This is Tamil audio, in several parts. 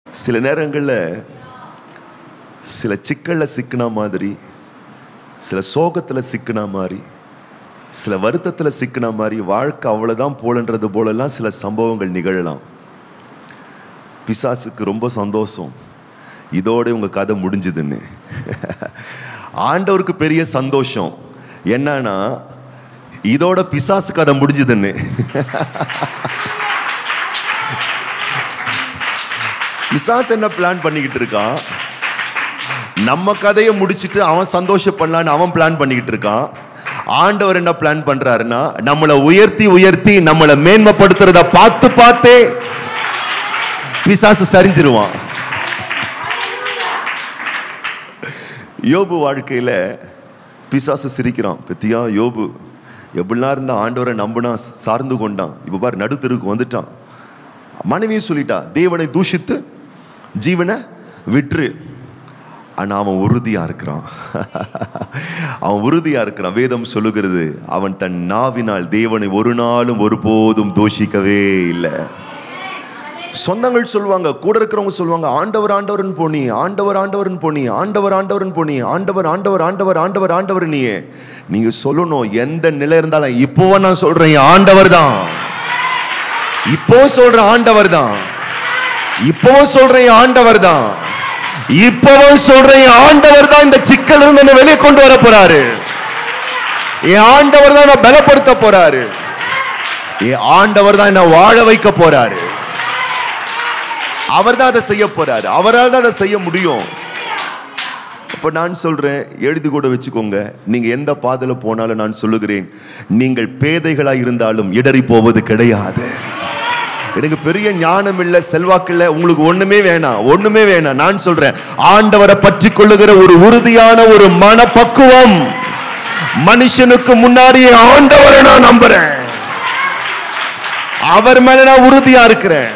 சில நேரங்களில் சில சிக்கல்ல சிக்கின மாதிரி சில சோகத்துல சிக்கின மாதிரி சில வருத்தத்துல சிக்கின மாதிரி வாழ்க்கை அவ்வளவுதான் போலன்றது போலெல்லாம் சில சம்பவங்கள் நிகழலாம் பிசாசுக்கு ரொம்ப சந்தோஷம் இதோட உங்க கதை முடிஞ்சுதுன்னு ஆண்டவருக்கு பெரிய சந்தோஷம் என்னன்னா இதோட பிசாசு கதை முடிஞ்சுதுன்னு பிசாசு என்ன பிளான் பண்ணிக்கிட்டு இருக்கான் நம்ம கதையை முடிச்சிட்டு அவன் சந்தோஷப்படலான்னு அவன் பிளான் பண்ணிக்கிட்டு இருக்கான் ஆண்டவர் என்ன பிளான் பண்றாருன்னா நம்மளை உயர்த்தி உயர்த்தி நம்மளை மேன்மைப்படுத்துறத பார்த்து பார்த்தே பிசாசு சரிஞ்சிருவான் யோபு வாழ்க்கையில பிசாசு சிரிக்கிறான் பத்தியா யோபு எப்படிலாம் இருந்தா ஆண்டவரை நம்பினா சார்ந்து கொண்டான் இப்ப பாரு நடுத்தருக்கு வந்துட்டான் மனைவியும் சொல்லிட்டா தேவனை தூஷித்து ஜீவனை விற்று ஆனா அவன் உறுதியா இருக்கிறான் அவன் உறுதியா இருக்கிறான் வேதம் சொல்லுகிறது அவன் தன் நாவினால் தேவனை ஒரு நாளும் ஒருபோதும் தூஷிக்கவே இல்லை சொந்தங்கள் சொல்லுவாங்க கூட இருக்கிறவங்க சொல்லுவாங்க ஆண்டவர் ஆண்டவர்னு போனி ஆண்டவர் ஆண்டவர்னு போனி ஆண்டவர் ஆண்டவர்னு போனி ஆண்டவர் ஆண்டவர் ஆண்டவர் ஆண்டவர் ஆண்டவர் நீயே நீங்க சொல்லணும் எந்த நிலை இருந்தாலும் இப்போ நான் சொல்றேன் என் ஆண்டவர் தான் இப்போ சொல்றேன் ஆண்டவர் தான் இப்போ சொல்றேன் என் ஆண்டவர் தான் இப்பவும் சொல்றேன் என் ஆண்டவர் தான் இந்த சிக்கல் இருந்து என்ன வெளியே கொண்டு வர போறாரு என் ஆண்டவர் தான் என்ன பலப்படுத்த போறாரு என் ஆண்டவர் தான் என்ன வாழ வைக்க போறாரு அவர் தான் அதை செய்ய போறாரு அவரால் தான் அதை செய்ய முடியும் அப்ப நான் சொல்றேன் எழுதி கூட வச்சுக்கோங்க நீங்க எந்த பாதையில போனாலும் நான் சொல்லுகிறேன் நீங்கள் பேதைகளா இருந்தாலும் இடறி போவது கிடையாது எனக்கு பெரிய ஞானம் இல்ல செல்வாக்கு இல்ல உங்களுக்கு ஒண்ணுமே வேணாம் ஒண்ணுமே வேணாம் நான் சொல்றேன் ஆண்டவரை பற்றி கொள்ளுகிற ஒரு உறுதியான ஒரு மனப்பக்குவம் மனுஷனுக்கு முன்னாடியே ஆண்டவரை நான் நம்புறேன் அவர் மேல நான் உறுதியா இருக்கிறேன்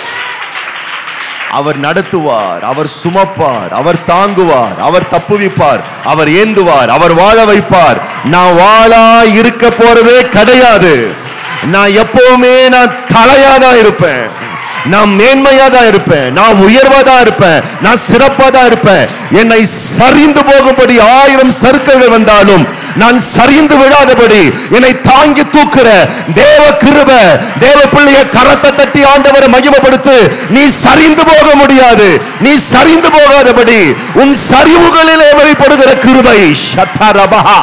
அவர் நடத்துவார் அவர் சுமப்பார் அவர் தாங்குவார் அவர் தப்புவிப்பார் அவர் ஏந்துவார் அவர் வாழ வைப்பார் நான் வாழா இருக்க போறதே கிடையாது நான் எப்பவுமே நான் தலையா தான் இருப்பேன் நான் மேன்மையா தான் இருப்பேன் நான் உயர்வா தான் இருப்பேன் நான் சிறப்பா தான் இருப்பேன் என்னை சரிந்து போகும்படி ஆயிரம் சறுக்கல்கள் வந்தாலும் நான் சரிந்து விழாதபடி என்னை தாங்கி தூக்குற தேவ கிருப தேவ பிள்ளைய கரத்தை தட்டி ஆண்டவரை மகிமைப்படுத்து நீ சரிந்து போக முடியாது நீ சரிந்து போகாதபடி உன் சரிவுகளிலே வெளிப்படுகிற கிருபை ஷத்தரபஹா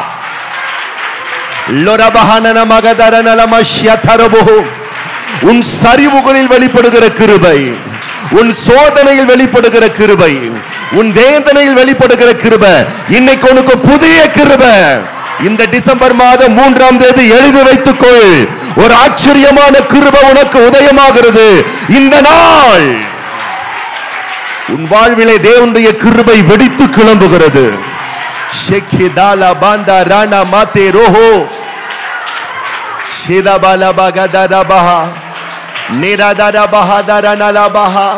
லொரபஹனன மகதரனலம ஷத்தரபுஹு உன் சரிவுகளில் வெளிப்படுகிற கிருபை உன் சோதனையில் வெளிப்படுகிற கிருபை உன் வேதனையில் வெளிப்படுகிற கிருபை இன்னைக்கு உனக்கு புதிய கிருபை இந்த டிசம்பர் மாதம் மூன்றாம் தேதி எழுதி வைத்துக்கொள் ஒரு ஆச்சரியமான கிருபை உனக்கு உதயமாகிறது இந்த நாள் உன் வாழ்விலே தேவனுடைய கிருபை வெடித்து கிளம்புகிறது ஷெக்கிதாலா பாந்தா ராணா மாத்தே ரோஹோ ஷிதபாலா பகதரா பஹா நிரதர பஹதர நலபஹா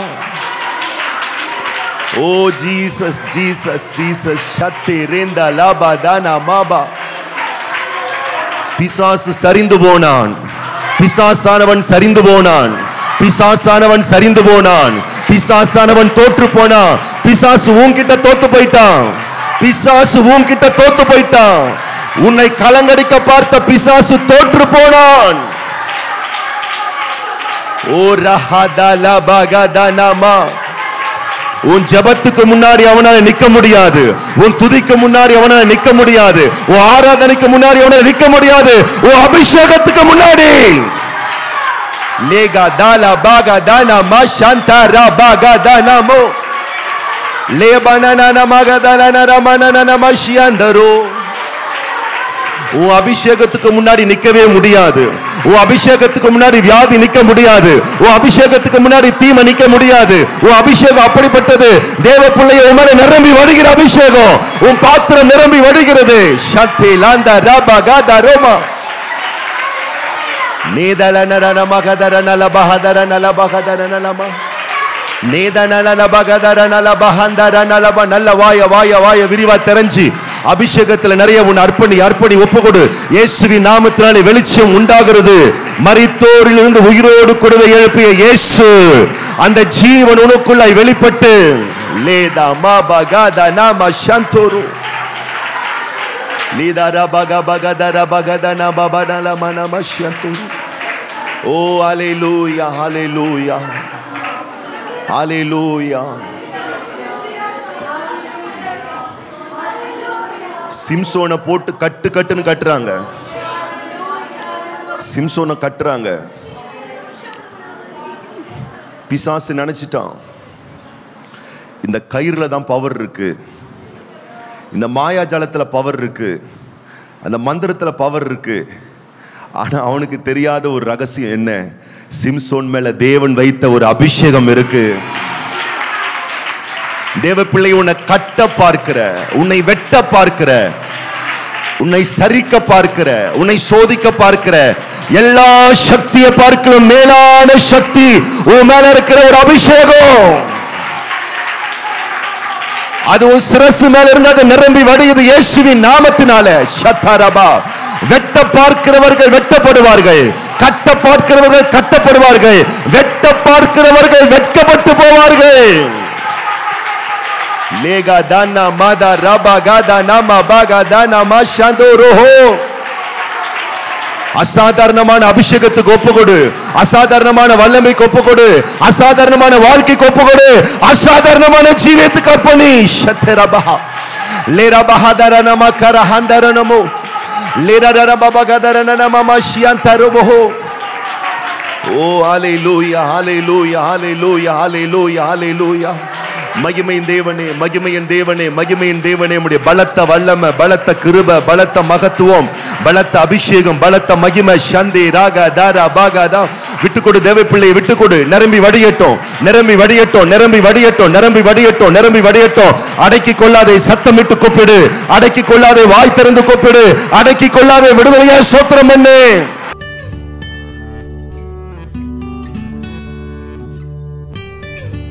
ஓ ஜீசஸ் ஜீசஸ் ஜீசஸ் சக்தி ரேந்த லாபா தானா மாபா பிசாசு சரிந்து போனான் பிசாசானவன் சரிந்து போனான் பிசாசானவன் சரிந்து போனான் பிசாசானவன் தோற்று போனான் பிசாசு உன்கிட்ட தோத்து போயிட்டான் பிசாசு உன்கிட்ட தோத்து போயிட்டான் உன்னை கலங்கடிக்க பார்த்த பிசாசு தோற்று போனான் ஓ ரஹதல பகதனமா உன் ஜெபத்துக்கு முன்னாடி அவனால நிக்க முடியாது உன் துதிக்கு முன்னாடி அவனால நிக்க முடியாது உன் ஆராதனைக்கு முன்னாடி அவனால நிக்க முடியாது உன் அபிஷேகத்துக்கு முன்னாடி லேகா தாலா பாகா தானா மா சாந்தா ரா பாகா தானா மோ லேபனன மகதனன ரமனன மஷியந்தரோ உன் அபிஷேகத்துக்கு முன்னாடி நிக்கவே முடியாது உன் அபிஷேகத்துக்கு முன்னாடி வியாதி நிக்க முடியாது உன் அபிஷேகத்துக்கு முன்னாடி தீமை நிக்க முடியாது உன் அபிஷேகம் அப்படிப்பட்டது தேவ பிள்ளைய உமர நிரம்பி வருகிற அபிஷேகம் உன் பாத்திரம் நிரம்பி வருகிறது சக்தி லாந்தா ராபா காதா ரோமா நேதல நர மகதர நல பகதர நல பகதர நலமா நேத நல பகதர நல பகந்தர நலப நல்ல வாய வாய வாய விரிவா தெரிஞ்சு அபிஷேகத்துல நிறைய உன் அர்ப்பணி அர்ப்பணி ஒப்புக்கொடு இயேசுவின் நாமத்தினாலே வெளிச்சம் உண்டாகிறது மரித்தோரிலிருந்து உயிரோடு கொடுவை எழுப்பிய இயேசு அந்த ஜீவன் உனக்குள்ளாய் வெளிப்பட்டு லேதா மா பகாதா நாம சந்தோரு லீதாரா பக பகதர பகதன பபனல மனம சந்தோரு ஓ ஹalleluya ஹalleluya ஹalleluya சிம்சோனை போட்டு கட்டு கட்டுன்னு கட்டுறாங்க சிம்சோனை கட்டுறாங்க பிசாசு நினைச்சிட்டான் இந்த கயிறுல தான் பவர் இருக்கு இந்த மாயாஜாலத்துல பவர் இருக்கு அந்த மந்திரத்துல பவர் இருக்கு ஆனா அவனுக்கு தெரியாத ஒரு ரகசியம் என்ன சிம்சோன் மேல தேவன் வைத்த ஒரு அபிஷேகம் இருக்கு தேவ பிள்ளை உன்னை கட்ட பார்க்கிற உன்னை வெட்ட பார்க்கிற உன்னை சரிக்க பார்க்கிற உன்னை சோதிக்க பார்க்கிற எல்லா சக்தியை பார்க்கலும் மேலான சக்தி உன் மேல இருக்கிற ஒரு அபிஷேகம் அது உன் சிரசு மேல இருந்து அது நிரம்பி வடியுது இயேசுவின் நாமத்தினால ஷத்தாரபா வெட்ட பார்க்கிறவர்கள் வெட்டப்படுவார்கள் கட்ட பார்க்கிறவர்கள் கட்டப்படுவார்கள் வெட்ட பார்க்கிறவர்கள் வெட்கப்பட்டு போவார்கள் லேகா தானா மாதா ரபா காதா நாமா பாகா தானா மா ஷாந்தோ ரோஹோ அசாதாரணமான அபிஷேகத்துக்கு ஒப்புக்கொடு அசாதாரணமான வல்லமைக்கு ஒப்புக்கொடு அசாதாரணமான வாழ்க்கைக்கு ஒப்புக்கொடு அசாதாரணமான ஜீவியத்துக்கு அர்ப்பணி ஷத்தரபா லேரபஹதர நம கரஹந்தர நமோ லேரர பபகதர நம ஷியந்தரபோ ஓ ஹalleluya ஹalleluya ஹalleluya ஹalleluya ஹalleluya மகிமையின் தேவனே மகிமையின் தேவனே மகிமையின் தேவனே உம்முடைய பலத்த வல்லமை பலத்த கிருப பலத்த மகத்துவம் பலத்த அபிஷேகம் பலத்த மகிமை சந்தி ராக தாரா பாகாதா விட்டுக்கொடு தேவ பிள்ளையை விட்டுக்கொடு நிரம்பி வடியட்டும் நிரம்பி வடியட்டும் நிரம்பி வடியட்டும் நிரம்பி வடியட்டும் நிரம்பி வடியட்டும் அடக்கி கொள்ளாதே சத்தமிட்டு கூப்பிடு அடக்கி கொள்ளாதே வாய் திறந்து கூப்பிடு அடக்கி கொள்ளாதே விடுதலையா சோத்திரம் பண்ணு